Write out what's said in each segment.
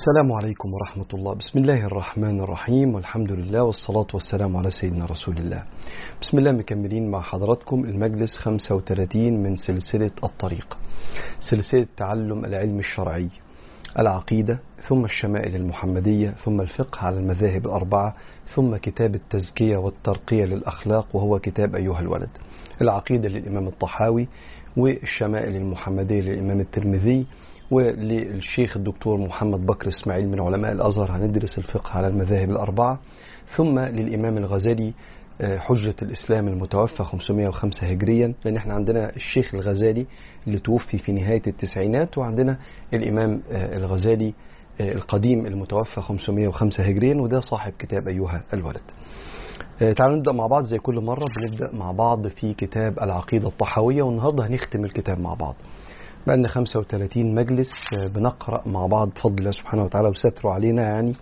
السلام عليكم ورحمة الله بسم الله الرحمن الرحيم والحمد لله والصلاة والسلام على سيدنا رسول الله بسم الله مكملين مع حضراتكم المجلس 35 من سلسلة الطريق سلسلة تعلم العلم الشرعي العقيدة ثم الشمائل المحمدية ثم الفقه على المذاهب الأربعة ثم كتاب التزكية والترقية للأخلاق وهو كتاب أيها الولد العقيدة للإمام الطحاوي والشمائل المحمدية للإمام الترمذي وللشيخ الدكتور محمد بكر اسماعيل من علماء الازهر هندرس الفقه على المذاهب الاربعه ثم للامام الغزالي حجة الإسلام المتوفى 505 هجريا لأن احنا عندنا الشيخ الغزالي اللي توفي في نهاية التسعينات وعندنا الإمام الغزالي القديم المتوفى 505 هجريا وده صاحب كتاب أيها الولد تعالوا نبدأ مع بعض زي كل مرة بنبدأ مع بعض في كتاب العقيدة الطحاوية والنهاردة هنختم الكتاب مع بعض بقالنا 35 مجلس بنقرأ مع بعض بفضل الله سبحانه وتعالى وستره علينا يعني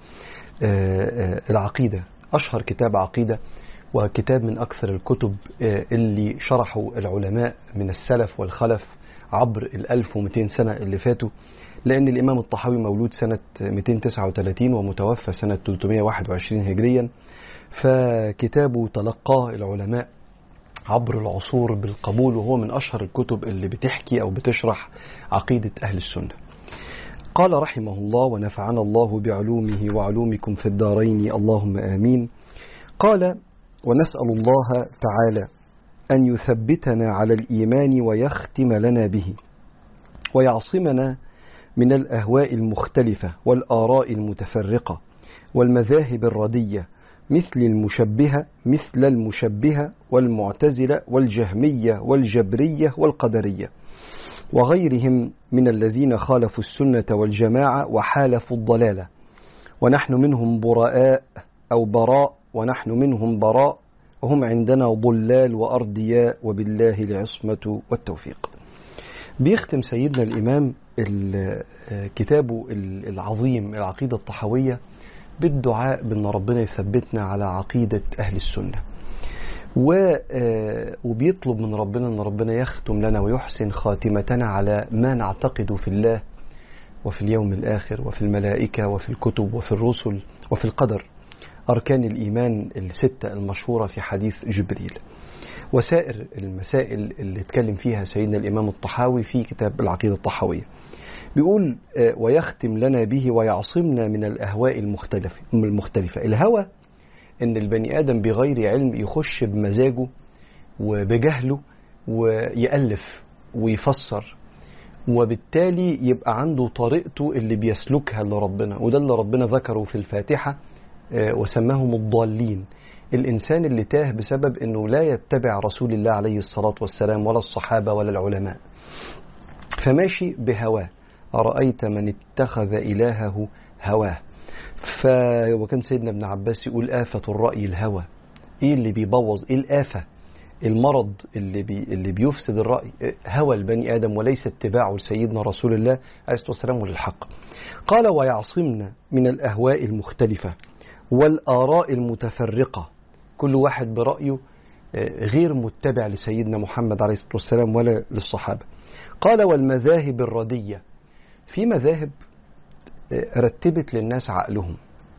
العقيدة أشهر كتاب عقيدة وكتاب من أكثر الكتب اللي شرحوا العلماء من السلف والخلف عبر ال 1200 سنة اللي فاتوا لأن الإمام الطحاوي مولود سنة 239 ومتوفى سنة 321 هجريا فكتابه تلقاه العلماء عبر العصور بالقبول وهو من أشهر الكتب اللي بتحكي أو بتشرح عقيدة أهل السنة قال رحمه الله ونفعنا الله بعلومه وعلومكم في الدارين اللهم آمين قال ونسأل الله تعالى أن يثبتنا على الإيمان ويختم لنا به ويعصمنا من الأهواء المختلفة والآراء المتفرقة والمذاهب الردية مثل المشبهة مثل المشبهة والمعتزلة والجهمية والجبرية والقدرية وغيرهم من الذين خالفوا السنة والجماعة وحالفوا الضلالة ونحن منهم براء أو براء ونحن منهم براء وهم عندنا ضلال وأردياء وبالله العصمة والتوفيق بيختم سيدنا الإمام كتابه العظيم العقيدة الطحوية بالدعاء بأن ربنا يثبتنا على عقيدة أهل السنة وبيطلب من ربنا أن ربنا يختم لنا ويحسن خاتمتنا على ما نعتقد في الله وفي اليوم الآخر وفي الملائكة وفي الكتب وفي الرسل وفي القدر أركان الإيمان الستة المشهورة في حديث جبريل وسائر المسائل اللي اتكلم فيها سيدنا الإمام الطحاوي في كتاب العقيدة الطحاوية بيقول ويختم لنا به ويعصمنا من الأهواء المختلفة, المختلفة الهوى ان البني آدم بغير علم يخش بمزاجه وبجهله ويألف ويفسر وبالتالي يبقى عنده طريقته اللي بيسلكها لربنا وده اللي ربنا ذكره في الفاتحة وسماهم الضالين الإنسان اللي تاه بسبب أنه لا يتبع رسول الله عليه الصلاة والسلام ولا الصحابة ولا العلماء فماشي بهواه أرأيت من اتخذ إلهه هواه ف وكان سيدنا ابن عباس يقول آفة الرأي الهوى إيه اللي بيبوظ إيه الآفة المرض اللي بي اللي بيفسد الرأي هوى البني آدم وليس اتباعه لسيدنا رسول الله عليه الصلاة والسلام للحق قال ويعصمنا من الأهواء المختلفة والآراء المتفرقة كل واحد برأيه غير متبع لسيدنا محمد عليه الصلاة والسلام ولا للصحابة قال والمذاهب الردية في مذاهب رتبت للناس عقلهم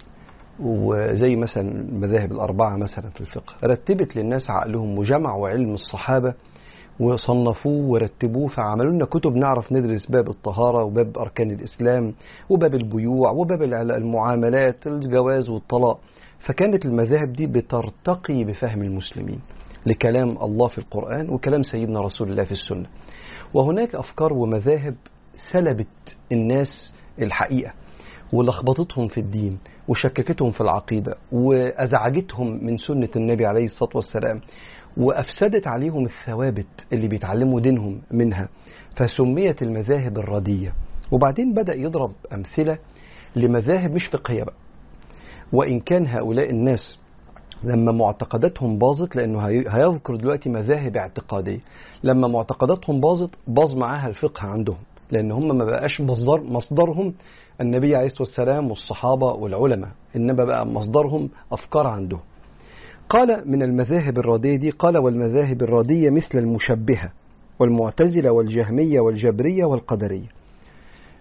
وزي مثلا المذاهب الأربعة مثلا في الفقه رتبت للناس عقلهم وجمعوا علم الصحابة وصنفوه ورتبوه فعملوا لنا كتب نعرف ندرس باب الطهارة وباب أركان الإسلام وباب البيوع وباب المعاملات الجواز والطلاق فكانت المذاهب دي بترتقي بفهم المسلمين لكلام الله في القرآن وكلام سيدنا رسول الله في السنة وهناك أفكار ومذاهب سلبت الناس الحقيقة ولخبطتهم في الدين وشككتهم في العقيدة وأزعجتهم من سنة النبي عليه الصلاة والسلام وأفسدت عليهم الثوابت اللي بيتعلموا دينهم منها فسميت المذاهب الردية وبعدين بدأ يضرب أمثلة لمذاهب مش فقهية بقى وإن كان هؤلاء الناس لما معتقداتهم باظت لأنه هيذكر دلوقتي مذاهب اعتقادية لما معتقداتهم باظت باظ معاها الفقه عندهم لأن هم ما بقاش مصدر مصدرهم النبي عليه الصلاة والسلام والصحابة والعلماء إنما بقى مصدرهم أفكار عندهم قال من المذاهب الرادية دي قال والمذاهب الرادية مثل المشبهة والمعتزلة والجهمية والجبرية والقدرية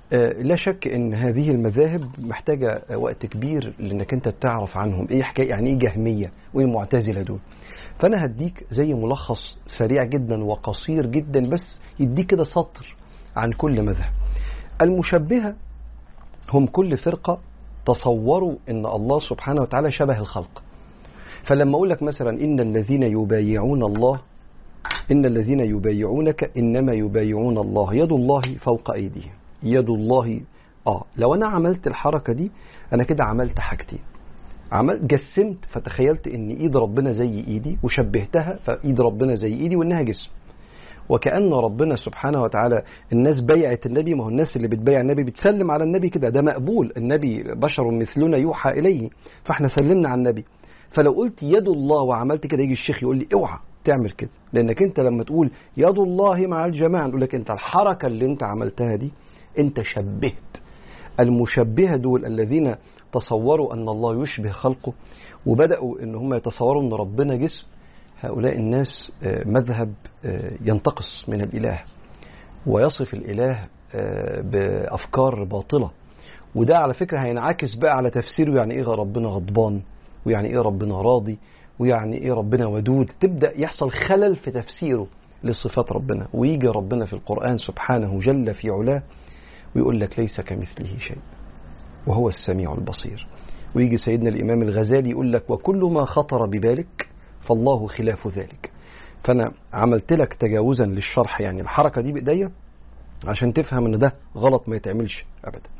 لا شك ان هذه المذاهب محتاجه وقت كبير لانك انت تعرف عنهم ايه حكايه يعني ايه جهميه وايه المعتزله دول فانا هديك زي ملخص سريع جدا وقصير جدا بس يديك كده سطر عن كل مذهب المشبهه هم كل فرقه تصوروا ان الله سبحانه وتعالى شبه الخلق فلما اقول لك مثلا ان الذين يبايعون الله ان الذين يبايعونك انما يبايعون الله يد الله فوق ايديهم يد الله اه لو انا عملت الحركه دي انا كده عملت حاجتين عملت جسمت فتخيلت ان ايد ربنا زي ايدي وشبهتها فايد ربنا زي ايدي وانها جسم وكأن ربنا سبحانه وتعالى الناس بيعت النبي ما هو الناس اللي بتبيع النبي بتسلم على النبي كده ده مقبول النبي بشر مثلنا يوحى إليه فاحنا سلمنا على النبي فلو قلت يد الله وعملت كده يجي الشيخ يقول لي اوعى تعمل كده لانك انت لما تقول يد الله مع الجماعه نقول لك انت الحركه اللي انت عملتها دي انت شبهت المشبهه دول الذين تصوروا ان الله يشبه خلقه وبداوا ان هم يتصوروا ان ربنا جسم هؤلاء الناس مذهب ينتقص من الاله ويصف الاله بافكار باطله وده على فكره هينعكس بقى على تفسيره يعني ايه ربنا غضبان ويعني ايه ربنا راضي ويعني ايه ربنا ودود تبدا يحصل خلل في تفسيره لصفات ربنا ويجي ربنا في القران سبحانه جل في علاه ويقول لك ليس كمثله شيء وهو السميع البصير ويجي سيدنا الامام الغزالي يقول لك وكل ما خطر ببالك فالله خلاف ذلك فانا عملت لك تجاوزا للشرح يعني الحركه دي بايديا عشان تفهم ان ده غلط ما يتعملش ابدا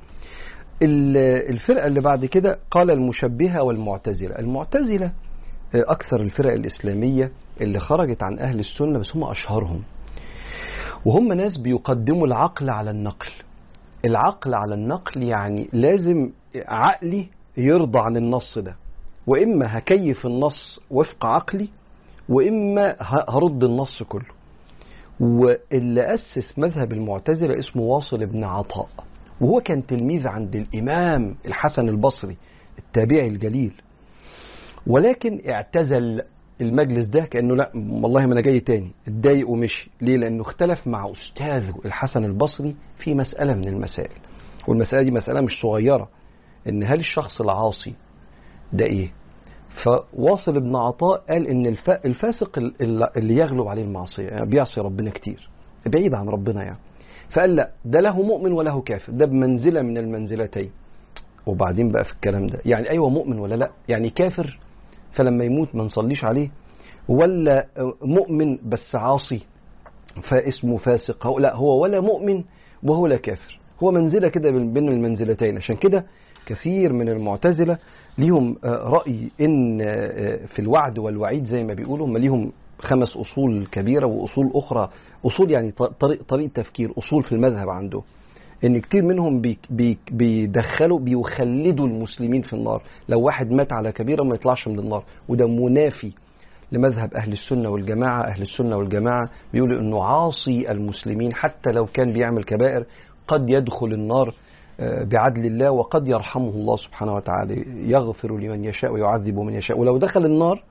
الفرقه اللي بعد كده قال المشبهه والمعتزله المعتزله اكثر الفرق الاسلاميه اللي خرجت عن اهل السنه بس هم اشهرهم وهم ناس بيقدموا العقل على النقل العقل على النقل يعني لازم عقلي يرضى عن النص ده واما هكيف النص وفق عقلي واما هرد النص كله واللي اسس مذهب المعتزله اسمه واصل بن عطاء وهو كان تلميذ عند الامام الحسن البصري التابعي الجليل ولكن اعتزل المجلس ده كانه لا والله ما انا جاي تاني اتضايق ومشي ليه لانه اختلف مع استاذه الحسن البصري في مساله من المسائل والمساله دي مساله مش صغيره ان هل الشخص العاصي ده ايه فواصل ابن عطاء قال ان الفاسق اللي يغلب عليه المعصيه يعني بيعصي ربنا كتير بعيد عن ربنا يعني فقال لا ده له مؤمن وله كافر ده بمنزله من المنزلتين وبعدين بقى في الكلام ده يعني ايوه مؤمن ولا لا يعني كافر فلما يموت ما نصليش عليه ولا مؤمن بس عاصي فاسمه فاسق هو لا هو ولا مؤمن وهو لا كافر هو منزله كده بين المنزلتين عشان كده كثير من المعتزله ليهم راي ان في الوعد والوعيد زي ما بيقولوا هم ليهم خمس اصول كبيره واصول اخرى اصول يعني طريق طريق تفكير اصول في المذهب عنده ان كتير منهم بي بي بيدخلوا بيخلدوا المسلمين في النار لو واحد مات على كبيره ما يطلعش من النار وده منافي لمذهب اهل السنه والجماعه اهل السنه والجماعه بيقولوا انه عاصي المسلمين حتى لو كان بيعمل كبائر قد يدخل النار بعدل الله وقد يرحمه الله سبحانه وتعالى يغفر لمن يشاء ويعذب من يشاء ولو دخل النار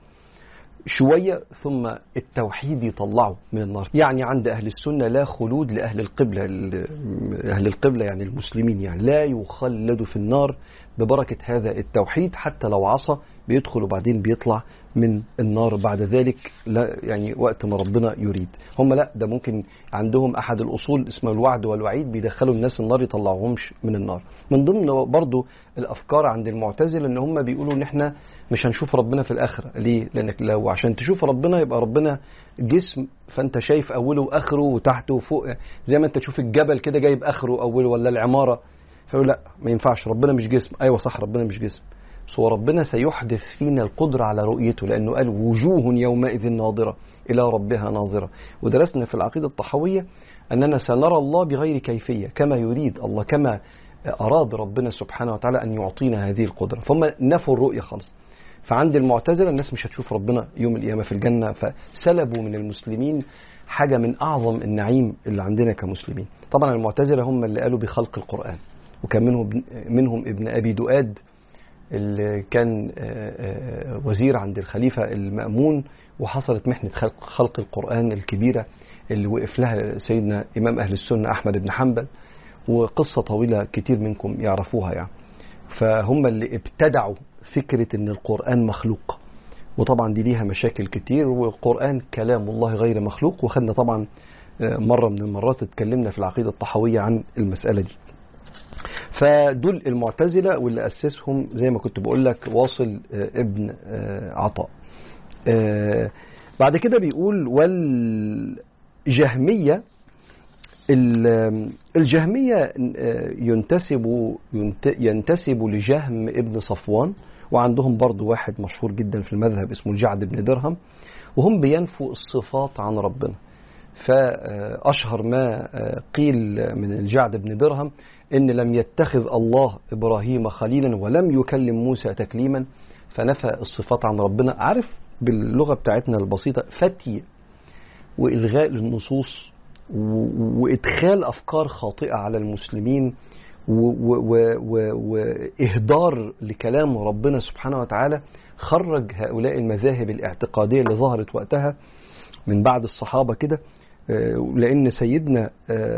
شوية ثم التوحيد يطلعه من النار يعني عند أهل السنة لا خلود لأهل القبلة أهل القبلة يعني المسلمين يعني لا يخلد في النار ببركة هذا التوحيد حتى لو عصى بيدخل وبعدين بيطلع من النار بعد ذلك لا يعني وقت ما ربنا يريد هم لا ده ممكن عندهم أحد الأصول اسمه الوعد والوعيد بيدخلوا الناس النار يطلعوهمش من النار من ضمن برضو الأفكار عند المعتزلة إن هم بيقولوا إن إحنا مش هنشوف ربنا في الآخرة ليه؟ لأنك لو عشان تشوف ربنا يبقى ربنا جسم فأنت شايف أوله وآخره وتحته وفوق زي ما أنت تشوف الجبل كده جايب آخره وأوله ولا العمارة فيقول لا ما ينفعش ربنا مش جسم أيوة صح ربنا مش جسم بس هو ربنا سيحدث فينا القدرة على رؤيته لأنه قال وجوه يومئذ ناظرة إلى ربها ناظرة ودرسنا في العقيدة الطحوية أننا سنرى الله بغير كيفية كما يريد الله كما أراد ربنا سبحانه وتعالى أن يعطينا هذه القدرة فهم نفوا الرؤية خالص فعند المعتزلة الناس مش هتشوف ربنا يوم القيامة في الجنة فسلبوا من المسلمين حاجة من أعظم النعيم اللي عندنا كمسلمين طبعا المعتزلة هم اللي قالوا بخلق القرآن وكان منهم منهم ابن أبي دؤاد اللي كان وزير عند الخليفة المأمون وحصلت محنة خلق, خلق القرآن الكبيرة اللي وقف لها سيدنا إمام أهل السنة أحمد بن حنبل وقصة طويلة كتير منكم يعرفوها يعني فهم اللي ابتدعوا فكرة ان القرآن مخلوق وطبعا دي ليها مشاكل كتير والقرآن كلام الله غير مخلوق وخدنا طبعا مرة من المرات اتكلمنا في العقيدة الطحوية عن المسألة دي فدول المعتزلة واللي أسسهم زي ما كنت بقول لك واصل ابن عطاء بعد كده بيقول والجهمية الجهمية ينتسب ينتسب لجهم ابن صفوان وعندهم برضو واحد مشهور جدا في المذهب اسمه الجعد بن درهم وهم بينفوا الصفات عن ربنا فأشهر ما قيل من الجعد بن درهم إن لم يتخذ الله إبراهيم خليلا ولم يكلم موسى تكليما فنفى الصفات عن ربنا عارف باللغة بتاعتنا البسيطة فتي وإلغاء للنصوص وإدخال أفكار خاطئة على المسلمين وإهدار لكلام ربنا سبحانه وتعالى خرج هؤلاء المذاهب الاعتقادية اللي ظهرت وقتها من بعد الصحابة كده لأن سيدنا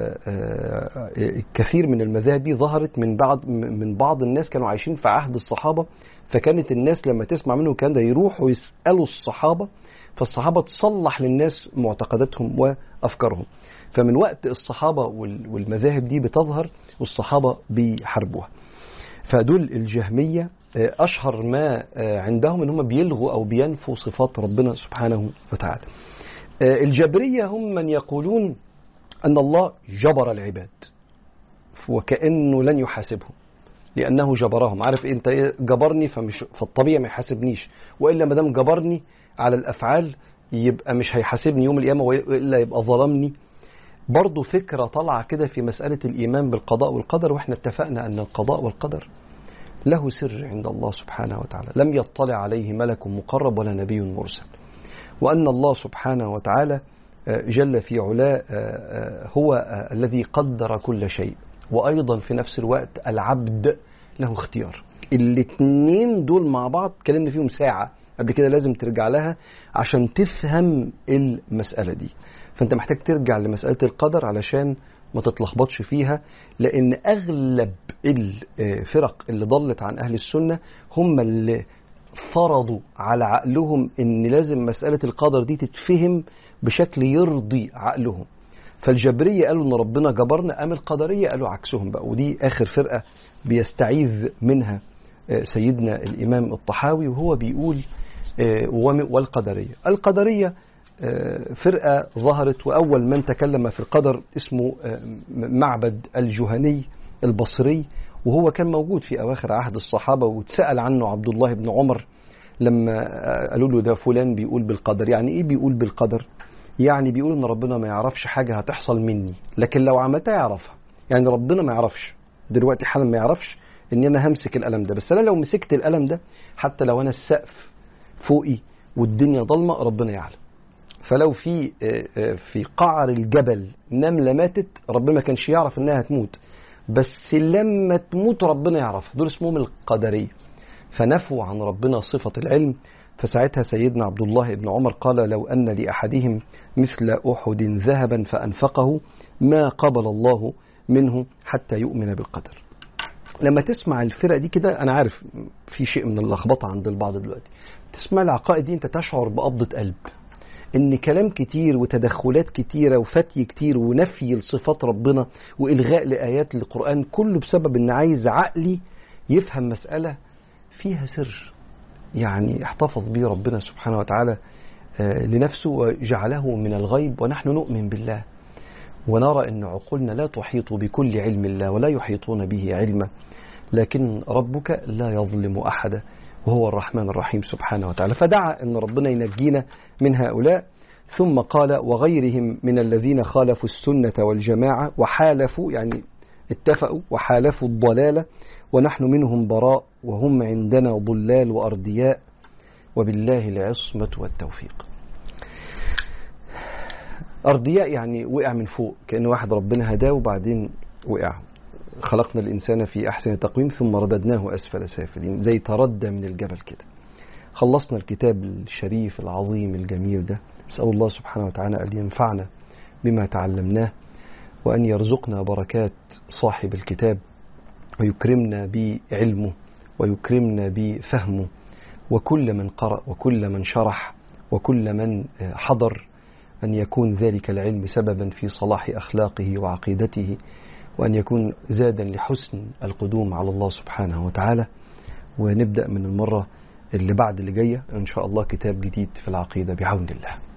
كثير من المذاهب دي ظهرت من بعض من بعض الناس كانوا عايشين في عهد الصحابة فكانت الناس لما تسمع منه الكلام ده يروحوا يسألوا الصحابة فالصحابة تصلح للناس معتقداتهم وأفكارهم فمن وقت الصحابة والمذاهب دي بتظهر والصحابة بيحاربوها فدول الجهمية أشهر ما عندهم إن هم بيلغوا أو بينفوا صفات ربنا سبحانه وتعالى الجبرية هم من يقولون أن الله جبر العباد وكأنه لن يحاسبهم لأنه جبرهم عارف أنت إيه جبرني فمش فالطبيعي ما يحاسبنيش وإلا ما دام جبرني على الأفعال يبقى مش هيحاسبني يوم القيامة وإلا يبقى ظلمني برضه فكرة طالعة كده في مسألة الإيمان بالقضاء والقدر وإحنا اتفقنا أن القضاء والقدر له سر عند الله سبحانه وتعالى لم يطلع عليه ملك مقرب ولا نبي مرسل وأن الله سبحانه وتعالى جل في علاه هو الذي قدر كل شيء وأيضا في نفس الوقت العبد له اختيار الاثنين دول مع بعض اتكلمنا فيهم ساعة قبل كده لازم ترجع لها عشان تفهم المسألة دي فانت محتاج ترجع لمسألة القدر علشان ما تتلخبطش فيها لان اغلب الفرق اللي ضلت عن اهل السنة هم اللي فرضوا على عقلهم ان لازم مسألة القدر دي تتفهم بشكل يرضي عقلهم فالجبرية قالوا ان ربنا جبرنا ام القدرية قالوا عكسهم بقى ودي اخر فرقة بيستعيذ منها سيدنا الامام الطحاوي وهو بيقول والقدرية القدرية فرقة ظهرت وأول من تكلم في القدر اسمه معبد الجهني البصري وهو كان موجود في أواخر عهد الصحابة واتسأل عنه عبد الله بن عمر لما قالوا له ده فلان بيقول بالقدر يعني إيه بيقول بالقدر يعني بيقول إن ربنا ما يعرفش حاجة هتحصل مني لكن لو عملتها يعرفها يعني ربنا ما يعرفش دلوقتي حالا ما يعرفش ان انا همسك القلم ده بس انا لو مسكت القلم ده حتى لو انا السقف فوقي والدنيا ضلمه ربنا يعلم فلو في في قعر الجبل نملة ماتت ربنا ما كانش يعرف انها هتموت بس لما تموت ربنا يعرف دول اسمهم القدرية فنفوا عن ربنا صفة العلم فساعتها سيدنا عبد الله بن عمر قال لو أن لأحدهم مثل أحد ذهبا فأنفقه ما قبل الله منه حتى يؤمن بالقدر لما تسمع الفرق دي كده أنا عارف في شيء من اللخبطة عند البعض دلوقتي تسمع العقائد دي أنت تشعر بقبضة قلب ان كلام كتير وتدخلات كتيره وفتي كتير ونفي لصفات ربنا والغاء لايات القران كله بسبب ان عايز عقلي يفهم مساله فيها سر يعني احتفظ به ربنا سبحانه وتعالى لنفسه وجعله من الغيب ونحن نؤمن بالله ونرى ان عقولنا لا تحيط بكل علم الله ولا يحيطون به علما لكن ربك لا يظلم احدا وهو الرحمن الرحيم سبحانه وتعالى فدعا أن ربنا ينجينا من هؤلاء ثم قال وغيرهم من الذين خالفوا السنة والجماعة وحالفوا يعني اتفقوا وحالفوا الضلالة ونحن منهم براء وهم عندنا ضلال وأردياء وبالله العصمة والتوفيق أردياء يعني وقع من فوق كأن واحد ربنا هداه وبعدين وقع خلقنا الإنسان في أحسن تقويم ثم رددناه أسفل سافلين زي تردى من الجبل كده خلصنا الكتاب الشريف العظيم الجميل ده نسأل الله سبحانه وتعالى أن ينفعنا بما تعلمناه وأن يرزقنا بركات صاحب الكتاب ويكرمنا بعلمه ويكرمنا بفهمه وكل من قرأ وكل من شرح وكل من حضر أن يكون ذلك العلم سببا في صلاح أخلاقه وعقيدته وأن يكون زادا لحسن القدوم على الله سبحانه وتعالى ونبدأ من المرة اللي بعد اللي جاية إن شاء الله كتاب جديد في العقيدة بعون الله